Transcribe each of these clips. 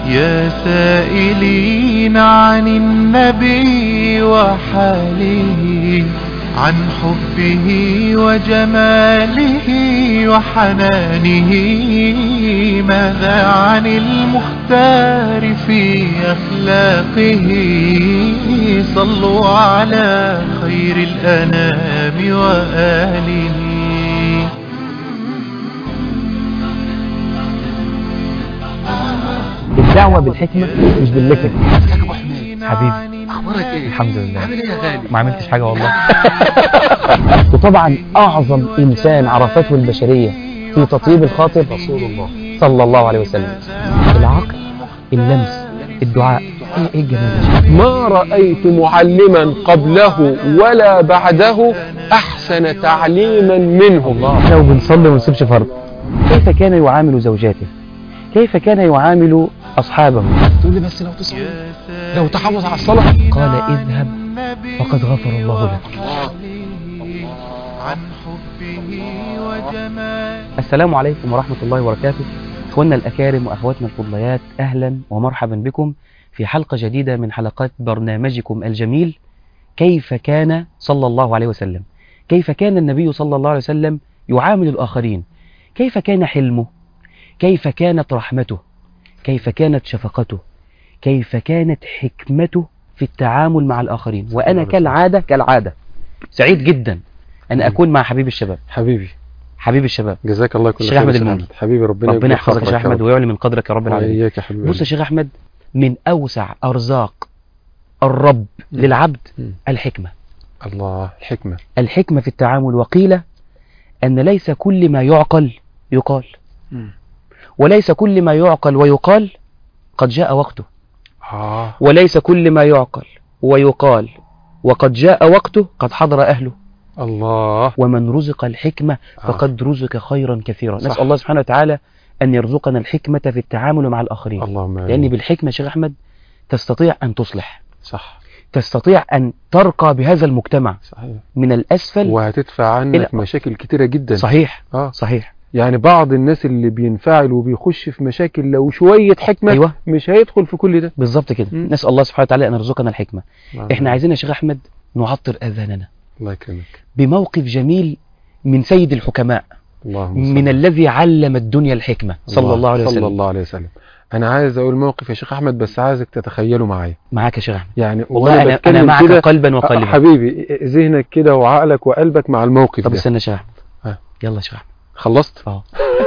يا سائلين عن النبي وحاله عن حبه وجماله وحنانه ماذا عن المختار في أخلاقه صلوا على خير الأنام وآله الدعوة بالحكمة مش باللكة ازيك يا ابو حميد حبيبي اخبارك ايه الحمد لله عامل ايه يا غالي ما عملتش حاجة والله وطبعا أعظم إنسان عرفته البشرية في تطيب الخاطر رسول الله صلى الله عليه وسلم العقل اللمس الدعاء ايه ايه الجمال ده ما رأيت معلما قبله ولا بعده أحسن تعليما منه الله لو بنصلي وما نسيبش فرض كيف كان يعامل زوجاته كيف كان يعامل أصحابه تقول لي بس لو تصلي لو تحافظ على الصلاه قال اذهب فقد غفر الله لك عن حبه وجماله السلام عليكم ورحمة الله وبركاته إخواننا الأكارم وأخواتنا الفضليات أهلا ومرحبا بكم في حلقة جديدة من حلقات برنامجكم الجميل كيف كان صلى الله عليه وسلم كيف كان النبي صلى الله عليه وسلم يعامل الآخرين كيف كان حلمه كيف كانت رحمته كيف كانت شفقته كيف كانت حكمته في التعامل مع الآخرين وأنا كالعادة كالعادة سعيد جدا أن أكون مع حبيب الشباب حبيبي حبيب الشباب جزاك الله كل الشيخ خير أحمد يا المنجي. سعد. حبيبي ربنا ربنا يكبر يحفظك يا خاطرك شيخ يا أحمد رب. ويعلي من قدرك يا رب العالمين وإياك يا حبيبي بص يا شيخ أحمد من أوسع أرزاق الرب مم. للعبد مم. الحكمة الله الحكمة الحكمة في التعامل وقيل أن ليس كل ما يعقل يقال وليس كل ما يعقل ويقال قد جاء وقته آه وليس كل ما يعقل ويقال وقد جاء وقته قد حضر أهله الله ومن رزق الحكمة آه. فقد رزق خيرا كثيرا صح. نسأل الله سبحانه وتعالى أن يرزقنا الحكمة في التعامل مع الآخرين اللهم لأن آمين. بالحكمة يا شيخ أحمد تستطيع أن تصلح صح تستطيع أن ترقى بهذا المجتمع صحيح من الأسفل وهتدفع عنك إلى- مشاكل كتيرة جدا صحيح اه صحيح يعني بعض الناس اللي بينفعل وبيخش في مشاكل لو شوية حكمة أيوة مش هيدخل في كل ده بالظبط كده مم. نسأل الله سبحانه وتعالى أن يرزقنا الحكمة الله إحنا عايزين يا شيخ أحمد نعطر أذاننا الله يكرمك بموقف جميل من سيد الحكماء اللهم من صل. الذي علم الدنيا الحكمة صلى الله عليه صلى وسلم الله عليه وسلم انا عايز اقول موقف يا شيخ احمد بس عايزك تتخيله معايا معاك يا شيخ أحمد يعني والله وأنا أنا, أنا بتكلم معك كده- قلبا آه، وقالبا حبيبي ذهنك كده وعقلك وقلبك مع الموقف طب ده استنى يا شيخ أحمد ها. يلا يا شيخ أحمد خلصت اه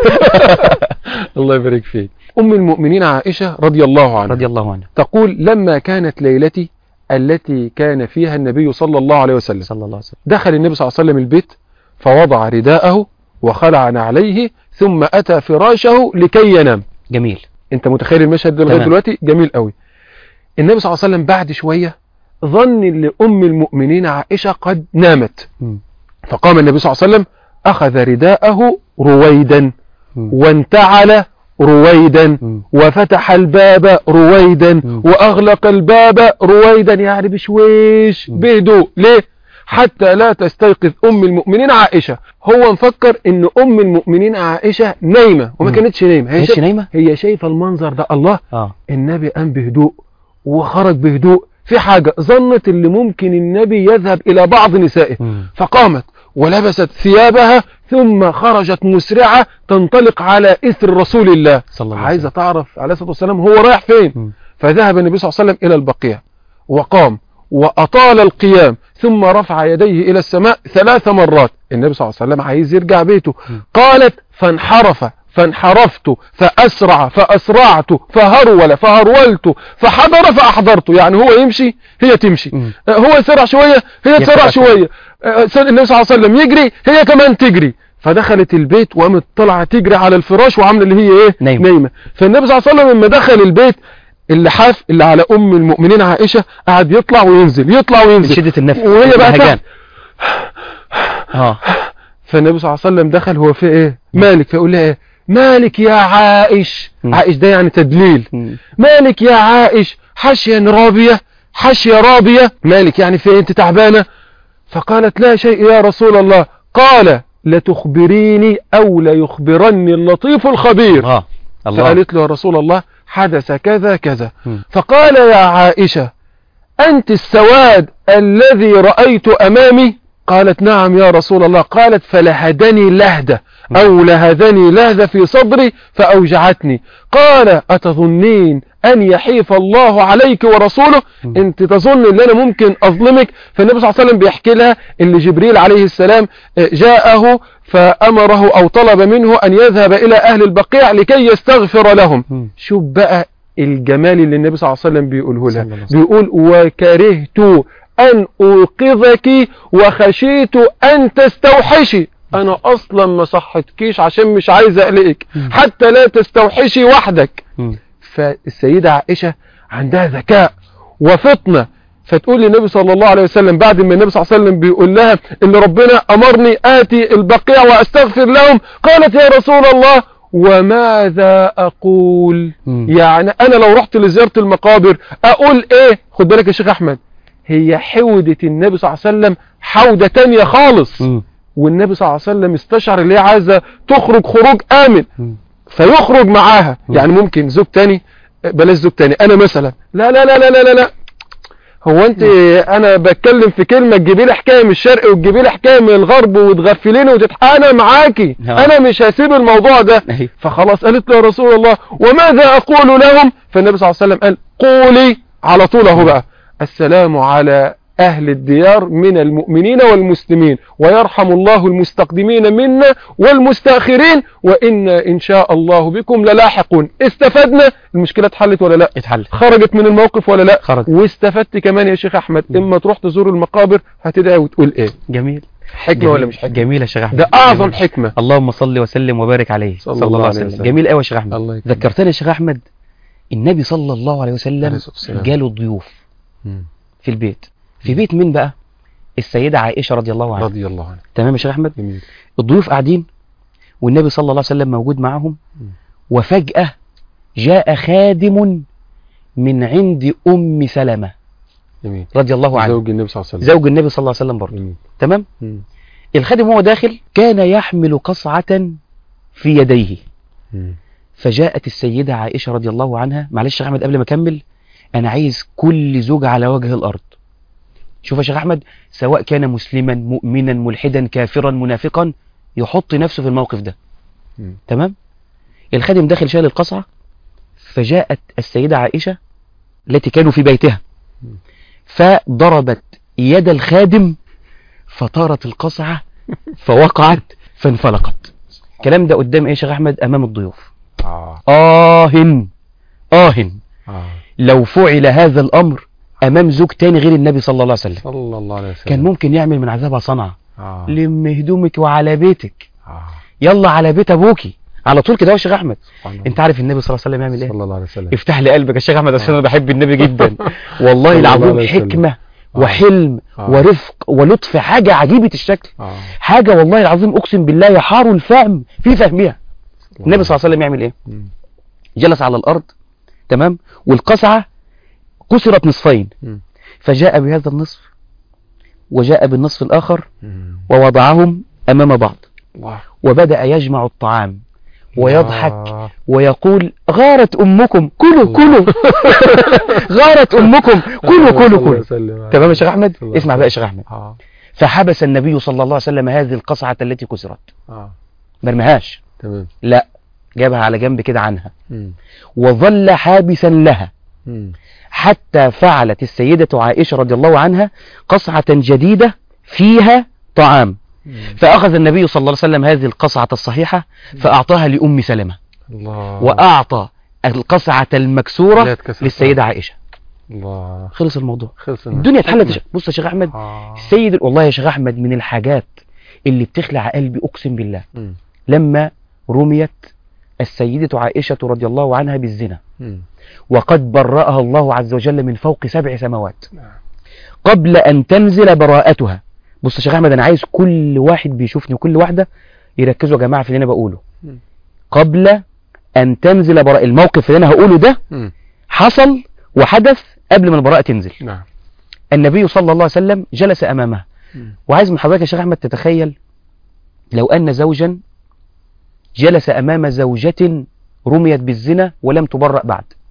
الله يبارك فيك ام المؤمنين عائشه رضي الله عنها رضي الله عنه تقول لما كانت ليلتي التي كان فيها النبي صلى الله عليه وسلم صلى الله عليه وسلم دخل النبي صلى الله عليه وسلم البيت فوضع رداءه وخلع نعليه ثم اتى فراشه لكي ينام جميل انت متخيل المشهد ده لغايه تمام. دلوقتي جميل قوي النبي صلى الله عليه وسلم بعد شويه ظن ان ام المؤمنين عائشه قد نامت مم. فقام النبي صلى الله عليه وسلم اخذ رداءه رويدا مم. وانتعل رويدا مم. وفتح الباب رويدا مم. واغلق الباب رويدا يعني بشويش مم. بهدوء ليه حتى لا تستيقظ ام المؤمنين عائشه هو مفكر ان ام المؤمنين عائشه نايمه وما مم. كانتش نايمه هي مش شا- نايمة هي شايفه المنظر ده الله اه النبي قام بهدوء وخرج بهدوء في حاجة ظنت اللي ممكن النبي يذهب إلى بعض نسائه مم. فقامت ولبست ثيابها ثم خرجت مسرعة تنطلق على إثر رسول الله صلى الله عليه عايزة وسلم تعرف عليه الصلاة والسلام هو رايح فين مم. فذهب النبي صلى الله عليه وسلم إلى البقيع وقام وأطال القيام ثم رفع يديه إلى السماء ثلاث مرات النبي صلى الله عليه وسلم عايز يرجع بيته مم. قالت فانحرف فانحرفت فأسرع فأسرعت فهرول فهرولت فحضر فأحضرت يعني هو يمشي هي تمشي مم. هو يسرع شوية هي يسرع تسرع شوية. شوية آه، سيد النبي صلى الله عليه وسلم يجري هي كمان تجري فدخلت البيت وقامت طالعه تجري على الفراش وعامله اللي هي ايه نايمة. نايمه فالنبي صلى الله عليه وسلم لما دخل البيت اللحاف اللي على ام المؤمنين عائشه قعد يطلع وينزل يطلع من وينزل شدة النفس وهي بقى الهجان. تحت. اه فالنبي صلى الله عليه وسلم دخل هو في ايه مالك فيقول لها ايه مالك يا عائش مم. عائش ده يعني تدليل مم. مالك يا عائش حشيا رابية حشية رابية مالك يعني في إيه؟ انت تعبانة فقالت لا شيء يا رسول الله قال لتخبريني او ليخبرني اللطيف الخبير اه الله فقالت له يا رسول الله حدث كذا كذا مم. فقال يا عائشة أنت السواد الذي رأيت أمامي قالت نعم يا رسول الله قالت فلهدني لهدة أو لهدني لهدة في صدري فأوجعتني قال أتظنين أن يحيف الله عليك ورسوله مم. أنت تظن أن أنا ممكن أظلمك فالنبي صلى الله عليه وسلم بيحكي لها أن جبريل عليه السلام جاءه فأمره أو طلب منه أن يذهب إلى أهل البقيع لكي يستغفر لهم مم. شوف بقى الجمال اللي النبي صلى الله عليه وسلم بيقوله صلى لها الله عليه وسلم. بيقول وكرهت أن أوقظك وخشيت أن تستوحشي أنا أصلا ما صحتكيش عشان مش عايز أقلقك مم. حتى لا تستوحشي وحدك مم. فالسيدة عائشة عندها ذكاء وفطنة فتقول للنبي صلى الله عليه وسلم بعد ما النبي صلى الله عليه وسلم بيقول لها ان ربنا امرني اتي البقيع واستغفر لهم قالت يا رسول الله وماذا اقول مم. يعني انا لو رحت لزيارة المقابر اقول ايه خد بالك يا شيخ احمد هي حودة النبي صلى الله عليه وسلم حودة تانية خالص مم. والنبي صلى الله عليه وسلم استشعر اللي هي عايزة تخرج خروج امن مم. فيخرج معاها مم. يعني ممكن زوج تاني بلاش زوج تاني انا مثلا لا لا لا لا لا لا, لا. هو انت انا بتكلم في كلمه تجيبي لي حكايه من الشرق وتجيبي لي حكايه من الغرب وتغفليني وتتح انا معاكي آه. انا مش هسيب الموضوع ده أيوة. فخلاص قالت له يا رسول الله وماذا اقول لهم فالنبي صلى الله عليه وسلم قال قولي على طول اهو بقى السلام على أهل الديار من المؤمنين والمسلمين ويرحم الله المستقدمين منا والمستأخرين وإنا إن شاء الله بكم للاحقون استفدنا المشكلة اتحلت ولا لا اتحل خرجت من الموقف ولا لا خرج واستفدت كمان يا شيخ أحمد إما تروح تزور المقابر هتدعي وتقول إيه جميل حكمة ولا مش حكمة جميل يا شيخ احمد ده أعظم جميل. حكمة اللهم صل وسلم وبارك عليه صلى, الله عليه وسلم جميل قوي يا شيخ احمد الله يكرمك. ذكرتني يا شيخ احمد النبي صلى الله عليه عليه وسلم الصلاة والسلام. جاله ضيوف مم. في البيت في بيت مين بقى السيدة عائشة رضي الله عنها رضي الله عنه تمام يا شيخ احمد جميل الضيوف قاعدين والنبي صلى الله عليه وسلم موجود معهم مم. وفجأة جاء خادم من عند أم سلمة جميل رضي الله عنها زوج النبي صلى الله عليه وسلم زوج النبي صلى الله عليه وسلم برضه جميل تمام مم. الخادم هو داخل كان يحمل قصعة في يديه مم. فجاءت السيدة عائشة رضي الله عنها معلش يا شيخ أحمد قبل ما أكمل أنا عايز كل زوج على وجه الأرض شوف يا شيخ أحمد سواء كان مسلما مؤمنا ملحدا كافرا منافقا يحط نفسه في الموقف ده مم. تمام الخادم داخل شال القصعة فجاءت السيدة عائشة التي كانوا في بيتها مم. فضربت يد الخادم فطارت القصعة فوقعت فانفلقت الكلام ده قدام ايه يا شيخ احمد امام الضيوف آه. آه آه آه. لو فعل هذا الأمر أمام زوج تاني غير النبي صلى الله عليه وسلم صلى الله عليه وسلم كان ممكن يعمل من عذابها صنعة آه. لم هدومك وعلى بيتك آه. يلا على بيت أبوكي على طول كده يا شيخ أحمد سبحان الله. أنت عارف النبي صلى الله عليه وسلم يعمل إيه صلى الله عليه وسلم افتح لي قلبك يا شيخ أحمد عشان أنا بحب النبي جدا والله صلى الله العظيم عليه وسلم. حكمة آه. وحلم آه. ورفق ولطف حاجة عجيبة الشكل آه. حاجة والله العظيم أقسم بالله يحار الفهم في فهمها النبي صلى الله عليه وسلم يعمل إيه مم. جلس على الأرض تمام والقصعة كسرت نصفين مم. فجاء بهذا النصف وجاء بالنصف الآخر مم. ووضعهم أمام بعض الله وبدأ يجمع الطعام ويضحك آه. ويقول غارت أمكم كلوا الله. كلوا غارت أمكم كلوا كلوا صلى الله عليه كلوا وسلم. تمام يا شيخ أحمد صلى الله اسمع عليه بقى يا شيخ أحمد آه. فحبس النبي صلى الله عليه وسلم هذه القصعة التي كسرت آه. مرمهاش تمام لا جابها على جنب كده عنها مم. وظل حابسا لها مم. حتى فعلت السيدة عائشة رضي الله عنها قصعة جديدة فيها طعام مم. فأخذ النبي صلى الله عليه وسلم هذه القصعة الصحيحة فأعطاها لأم سلمة الله وأعطى القصعة لا المكسورة تكسر. للسيدة عائشة الله خلص الموضوع خلص الدنيا اتحلت يا شيخ. بص يا شيخ أحمد آه. السيد والله يا شيخ أحمد من الحاجات اللي بتخلع قلبي أقسم بالله مم. لما رميت السيدة عائشة رضي الله عنها بالزنا مم. وقد برأها الله عز وجل من فوق سبع سماوات نعم. قبل أن تنزل براءتها بص يا شيخ أحمد أنا عايز كل واحد بيشوفني وكل واحدة يركزوا يا جماعة في اللي أنا بقوله مم. قبل أن تنزل براءة الموقف اللي أنا هقوله ده مم. حصل وحدث قبل ما البراءة تنزل نعم النبي صلى الله عليه وسلم جلس أمامها مم. وعايز من حضرتك يا شيخ أحمد تتخيل لو أن زوجا جلس أمام زوجة رميت بالزنا ولم تبرأ بعد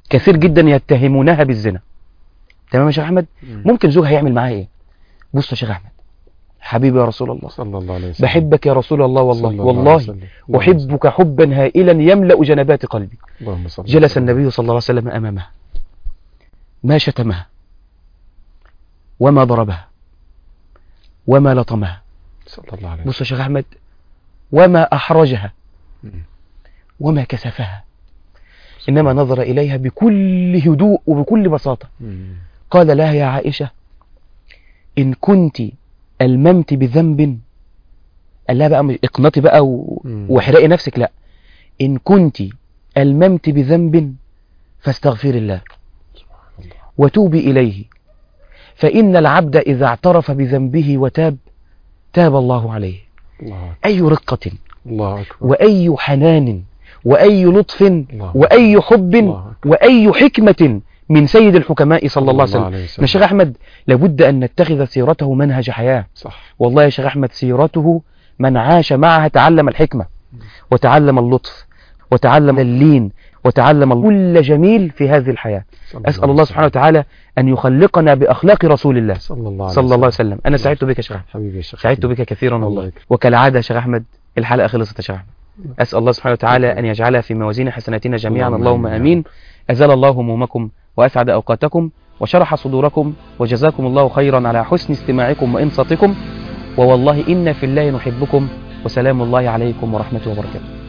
كثير جدا يتهمونها بالزنا تمام يا شيخ احمد ممكن زوجها يعمل معاها ايه بص يا شيخ احمد حبيبي يا رسول الله صلى الله عليه وسلم بحبك يا رسول الله والله صلى الله عليه والله وسلم. اللهم صل- احبك حبا هائلا يملا جنبات قلبي اللهم صل جلس وسلم. النبي صلى الله عليه وسلم امامها ما شتمها وما ضربها وما لطمها صلى الله عليه بص يا شيخ احمد وما احرجها وسلم. وما كسفها انما نظر اليها بكل هدوء وبكل بساطه مم. قال لها يا عائشه ان كنت الممت بذنب قال لها بقى مش- اقنطي بقى و... مم. واحرقي نفسك لا ان كنت الممت بذنب فاستغفر الله وتوبي اليه فان العبد اذا اعترف بذنبه وتاب تاب الله عليه الله أكبر. اي رقه الله أكبر واي حنان واي لطف الله واي حب الله أكبر. واي حكمه من سيد الحكماء صلى الله عليه وسلم عليه يا شيخ احمد لابد ان نتخذ سيرته منهج حياه صح والله يا شيخ احمد سيرته من عاش معها تعلم الحكمه وتعلم اللطف وتعلم اللين وتعلم كل جميل في هذه الحياه صلى اسال عليه الله وسلم. سبحانه وتعالى ان يخلقنا باخلاق رسول الله صلى الله عليه صلى الله عليه وسلم. وسلم انا سعدت بك يا شيخ احمد حبيبي يا شيخ سعدت أحمد. بك كثيرا الله والله يكرمك. وكالعاده يا شيخ احمد الحلقه خلصت يا شيخ احمد اسال الله سبحانه وتعالى ان يجعلها في موازين حسناتنا جميعا اللهم اللهم آمين. امين ازال الله همومكم واسعد اوقاتكم وشرح صدوركم وجزاكم الله خيرا على حسن استماعكم وانصاتكم ووالله انا في الله نحبكم وسلام الله عليكم ورحمته وبركاته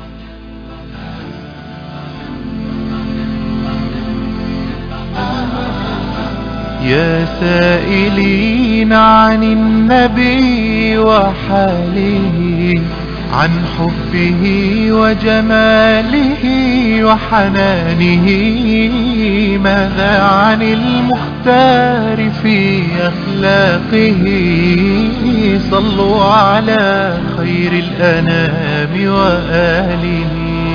يا سائلين عن النبي وحاله عن حبه وجماله وحنانه ماذا عن المختار في أخلاقه صلوا على خير الأنام وآله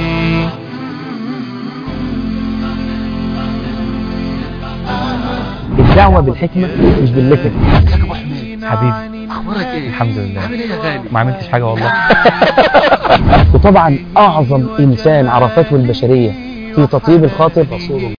الدعوه بالحكمه مش باللكن حبيبي اخبارك ايه الحمد لله عامل ايه يا غالي ما عملتش حاجه والله وطبعا اعظم انسان عرفته البشريه في تطيب الخاطر رسول الله